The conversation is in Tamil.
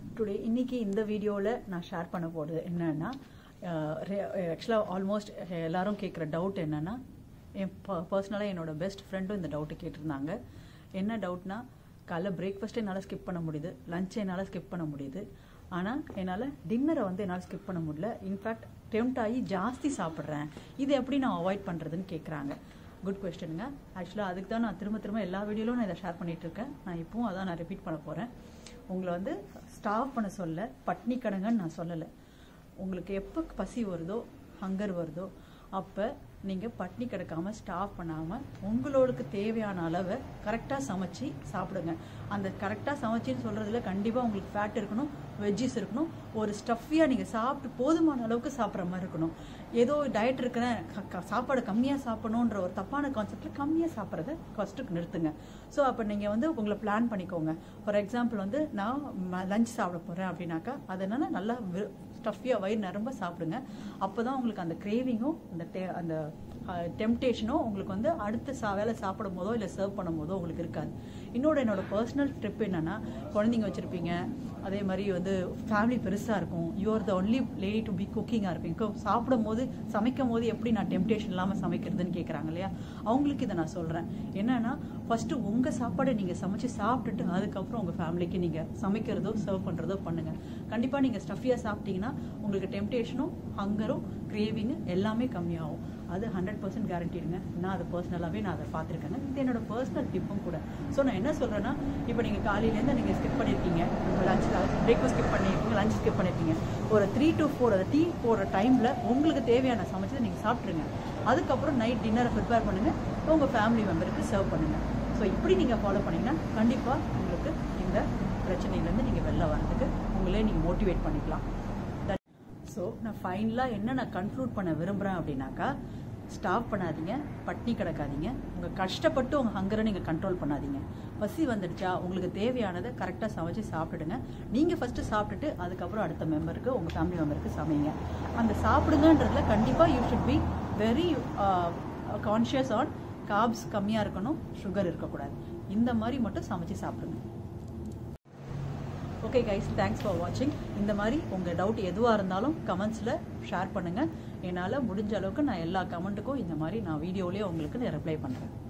டுடே இன்னைக்கு இந்த வீடியோவில் நான் ஷேர் பண்ண போகிறது என்னன்னா ஆக்சுவலாக ஆல்மோஸ்ட் எல்லாரும் கேட்குற டவுட் என்னன்னா என் பர்சனலாக என்னோட பெஸ்ட் ஃப்ரெண்டும் இந்த டவுட்டு கேட்டிருந்தாங்க என்ன டவுட்னா காலைல பிரேக்ஃபாஸ்ட்டே என்னால் ஸ்கிப் பண்ண முடியுது லஞ்சை என்னால் ஸ்கிப் பண்ண முடியுது ஆனால் என்னால் டின்னரை வந்து என்னால் ஸ்கிப் பண்ண முடியல இன்ஃபேக்ட் டெம்ட் ஆகி ஜாஸ்தி சாப்பிட்றேன் இது எப்படி நான் அவாய்ட் பண்ணுறதுன்னு கேட்குறாங்க குட் கொஸ்டினுங்க ஆக்சுவலாக அதுக்கு தான் நான் திரும்ப திரும்ப எல்லா வீடியோலும் நான் இதை ஷேர் பண்ணிட்டு இருக்கேன் நான் இப்பவும் அதான் நான் ரிப்பீட் பண்ண போகிறேன் உங்களை வந்து ஸ்டாப் பண்ண சொல்ல பட்னி கடங்கன்னு நான் சொல்லலை உங்களுக்கு எப்போ பசி வருதோ ஹங்கர் வருதோ அப்போ நீங்கள் பட்னி கிடக்காம ஸ்டாப் பண்ணாமல் உங்களுக்கு தேவையான அளவை கரெக்டாக சமைச்சு சாப்பிடுங்க அந்த கரெக்டாக சமைச்சின்னு சொல்கிறதுல கண்டிப்பாக உங்களுக்கு ஃபேட் இருக்கணும் வெஜ்ஜிஸ் இருக்கணும் ஒரு ஸ்டஃபியாக நீங்கள் சாப்பிட்டு போதுமான அளவுக்கு சாப்பிட்ற மாதிரி இருக்கணும் ஏதோ டயட் இருக்கிறேன் க- க- சாப்பாடு கம்மியாக சாப்பிடணுன்ற ஒரு தப்பான கான்செப்டில் கம்மியாக சாப்பிட்றத ஃபஸ்ட்டு நிறுத்துங்க ஸோ அப்போ நீங்கள் வந்து உங்களை பிளான் பண்ணிக்கோங்க ஃபார் எக்ஸாம்பிள் வந்து நான் லஞ்ச் சாப்பிட போகிறேன் அப்படின்னாக்கா அது என்னன்னா நல்லா ஸ்டஃபியாக வயிறு நிரம்ப சாப்பிடுங்க அப்போ தான் உங்களுக்கு அந்த கிரேவிங்கும் அந்த டே- அந்த டெம்டேஷனும் உங்களுக்கு வந்து அடுத்த சா வேலை சாப்பிடும் போதோ இல்லை சர்வ் பண்ணும் போதோ உங்களுக்கு இருக்காது இன்னொரு என்னோட பர்சனல் ட்ரிப் என்னன்னா குழந்தைங்க வச்சுருப்பீங்க அதே மாதிரி வந்து ஃபேமிலி பெருசாக இருக்கும் you're the only lady to be குக்கிங்காக இருப்பீங்க சாப்பிடும் போது சமைக்கும் போது எப்படி நான் டெம்டேஷன் இல்லாமல் சமைக்கிறதுன்னு கேட்குறாங்க இல்லையா அவங்களுக்கு இதை நான் சொல்கிறேன் என்னன்னா ஃபஸ்ட்டு உங்கள் சாப்பாடை நீங்கள் சமைச்சு சாப்பிட்டுட்டு அதுக்கப்புறம் உங்கள் ஃபேமிலிக்கு நீங்கள் சமைக்கிறதோ சர்வ் பண்ணுறதோ பண்ணுங்கள் கண்டிப்பாக நீங்கள் ஸ்டஃபியாக சாப்பிட்டீங்கன்னா உங்களுக்கு டெம்டேஷனும் ஹங்கரும் கிரேவிங்கு எல்லாமே கம்மியாகும் அது ஹண்ட்ரட் பர்சன்ட் கேரண்டிடுங்க நான் அதை பர்சனலாகவே நான் அதை பார்த்துருக்கேங்க இது என்னோட பர்சனல் டிப்பும் கூட ஸோ நான் என்ன சொல்கிறேன்னா இப்போ நீங்கள் காலையிலேருந்து நீங்கள் ஸ்கிப் பண்ணியிருக்கீங்க லஞ்ச் பிரேக்ஃபாஸ்ட் ஸ்கிப் பண்ணியிருக்கீங்க லஞ்ச் ஸ்கிப் பண்ணியிருக்கீங்க ஒரு த்ரீ டு ஃபோர் அந்த டீ போடுற டைமில் உங்களுக்கு தேவையான சமைச்சதை நீங்கள் சாப்பிட்ருங்க அதுக்கப்புறம் நைட் டின்னரை ப்ரிப்பேர் பண்ணுங்கள் உங்கள் ஃபேமிலி மெம்பருக்கு சர்வ் பண்ணுங்கள் ஸோ இப்படி நீங்கள் ஃபாலோ பண்ணிங்கன்னா கண்டிப்பாக உங்களுக்கு இந்த பிரச்சனையிலேருந்து நீங்கள் வெளில வரதுக்கு உங்களே நீங்கள் மோட்டிவேட் பண்ணிக்கலாம் ஸோ நான் ஃபைனலாக என்ன நான் கன்க்ளூட் பண்ண விரும்புகிறேன் அப்படின்னாக்கா ஸ்டாப் பண்ணாதீங்க பட்னி கிடக்காதீங்க உங்கள் கஷ்டப்பட்டு உங்கள் ஹங்கரை நீங்கள் கண்ட்ரோல் பண்ணாதீங்க பசி வந்துடுச்சா உங்களுக்கு தேவையானதை கரெக்டாக சமைச்சு சாப்பிட்டுடுங்க நீங்கள் ஃபஸ்ட்டு சாப்பிட்டுட்டு அதுக்கப்புறம் அடுத்த மெம்பருக்கு உங்கள் ஃபேமிலி மெம்பருக்கு சமைங்க அந்த சாப்பிடுங்கன்றதுல கண்டிப்பாக you should be very conscious on carbs கம்மியாக இருக்கணும் சுகர் இருக்கக்கூடாது இந்த மாதிரி மட்டும் சமைச்சு சாப்பிடுங்க ஓகே கைஸ் தேங்க்ஸ் ஃபார் வாட்சிங் இந்த மாதிரி உங்கள் டவுட் எதுவாக இருந்தாலும் கமெண்ட்ஸில் ஷேர் பண்ணுங்கள் என்னால் முடிஞ்ச அளவுக்கு நான் எல்லா கமெண்ட்டுக்கும் இந்த மாதிரி நான் வீடியோலேயே உங்களுக்கு ரிப்ளை பண்ணுறேன்